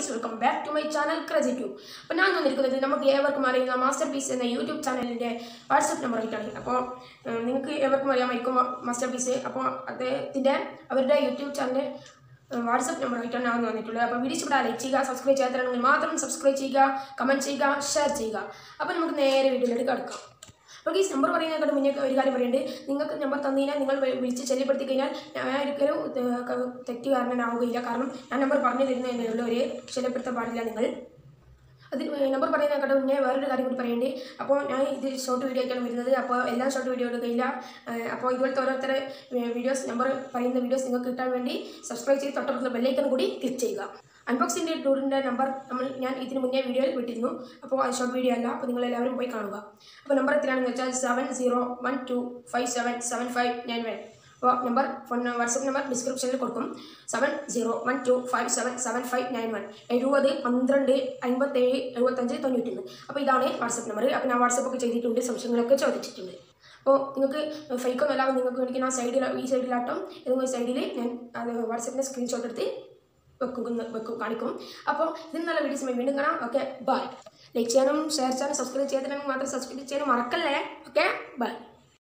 guys welcome back to my channel crazy tube അപ്പോൾ ഞാൻ വന്നിരിക്കുന്നത് നമുക്ക് ഏവർക്കും അറിയുന്ന മാസ്റ്റർ പീസ് എന്ന യൂട്യൂബ് ചാനലിൻ്റെ വാട്സപ്പ് നമ്പർ ആയിട്ടാണ് അപ്പോൾ ഉം, നിങ്ങൾക്ക് ഏവർക്കും അറിയാമായിരിക്കും മാസ്റ്റർ പീസ് അപ്പോൾ അദ്ദേഹത്തിൻ്റെ അവരുടെ യൂട്യൂബ് ചാനൽ വാട്സപ്പ് നമ്പർ ആയിട്ടാണ് ഞാൻ വന്നിട്ടുള്ളത് അപ്പോൾ വീഡിയോസ് ഇവിടെ ലൈക്ക് ചെയ്യുക സബ്സ്ക്രൈബ് ചെയ്യാത്തതാണെങ്കിൽ മാത്രം സബ്സ്ക്രൈബ് ചെയ്യുക കമൻറ്റ് ചെയ്യുക ഷെയർ ചെയ്യുക അപ്പോൾ നമുക്ക് നേരെ വീഡിയോയിലേക്ക് കിടക്കാം അപ്പോൾ ഈ നമ്പർ പറയുന്നതിനെക്കാട്ട് മുന്നേ ഒരു കാര്യം പറയുന്നുണ്ട് നിങ്ങൾക്ക് നമ്പർ തന്നു കഴിഞ്ഞാൽ നിങ്ങൾ വി- വിളിച്ച് ശല്യപ്പെടുത്തി കഴിഞ്ഞാൽ ഞാൻ ഒരിക്കലും ത- ക- തെറ്റുകാരനാവുകയില്ല കാരണം ഞാൻ നമ്പർ പറഞ്ഞു തരുന്നു എന്നുള്ള ഒരു ശല്യപ്പെടുത്താൻ പാടില്ല നിങ്ങൾ അതിൽ നമ്പർ പറയുന്നതിനെക്കാട്ട് മുന്നേ വേറൊരു കാര്യം കൂടി പറയുന്നുണ്ട് അപ്പോൾ ഞാൻ ഇത് ഷോർട്ട് വീഡിയോ ആയിട്ടാണ് വരുന്നത് അപ്പോൾ എല്ലാ ഷോർട്ട് വീഡിയോ എടുക്കില്ല അപ്പോൾ ഇതുപോലത്തെ ഓരോരുത്തരെ വീഡിയോസ് നമ്പർ പറയുന്ന വീഡിയോസ് നിങ്ങൾക്ക് കിട്ടാൻ വേണ്ടി സബ്സ്ക്രൈബ് ചെയ്ത് തൊട്ടടുത്തുള്ള ബെല്ലൈക്കൺ കൂടി ക്ലിക്ക് ചെയ്യുക അൺബോക്സിൻ്റെ ടൂറിൻ്റെ നമ്പർ നമ്മൾ ഞാൻ ഇതിന് മുന്നേ വീഡിയോയിൽ വിട്ടിരുന്നു അപ്പോൾ അത് ഷോർട്ട് വീഡിയോ അല്ല അപ്പോൾ നിങ്ങൾ എല്ലാവരും പോയി കാണുക അപ്പോൾ നമ്പർ എത്രയാണെന്ന് വെച്ചാൽ seven zero one two five seven seven five nine one അപ്പോൾ നമ്പർ ഫോൺ വാട്സപ്പ് നമ്പർ ഡിസ്ക്രിപ്ഷനിൽ കൊടുക്കും seven zero one two five seven seven five nine one എഴുപത് പന്ത്രണ്ട് അൻപത്തേഴ് എഴുപത്തഞ്ച് തൊണ്ണൂറ്റൊന്ന് അപ്പോൾ ഇതാണ് വാട്സപ്പ് നമ്പർ അപ്പോൾ ഞാൻ വാട്സപ്പ് ഒക്കെ ചെയ്തിട്ടുണ്ട് സംശയങ്ങളൊക്കെ ചോദിച്ചിട്ടുണ്ട് അപ്പോൾ നിങ്ങൾക്ക് ഫേക്കൊന്നും അല്ലാതെ നിങ്ങൾക്ക് വേണമെങ്കിൽ ആ സൈഡിൽ ഈ സൈഡിലാട്ടം ഏതെങ്കിലും സൈഡിൽ ഞാൻ അത് വാട്സപ്പിൻ്റെ സ്ക്രീൻഷോട്ട് എടുത്ത് വെക്കും വെക്കും കാണിക്കും അപ്പോൾ ഇതിന് നല്ല വീഡിയോസ് വീണ്ടും കാണാം ഓക്കെ ബൈ ലൈക്ക് ചെയ്യാനും ഷെയർ ചെയ്യാനും സബ്സ്ക്രൈബ് ചെയ്യാനും മാത്രം സബ്സ്ക്രൈബ് ചെയ്യാനും മറക്കല്ലേ ഓക്കെ ബൈ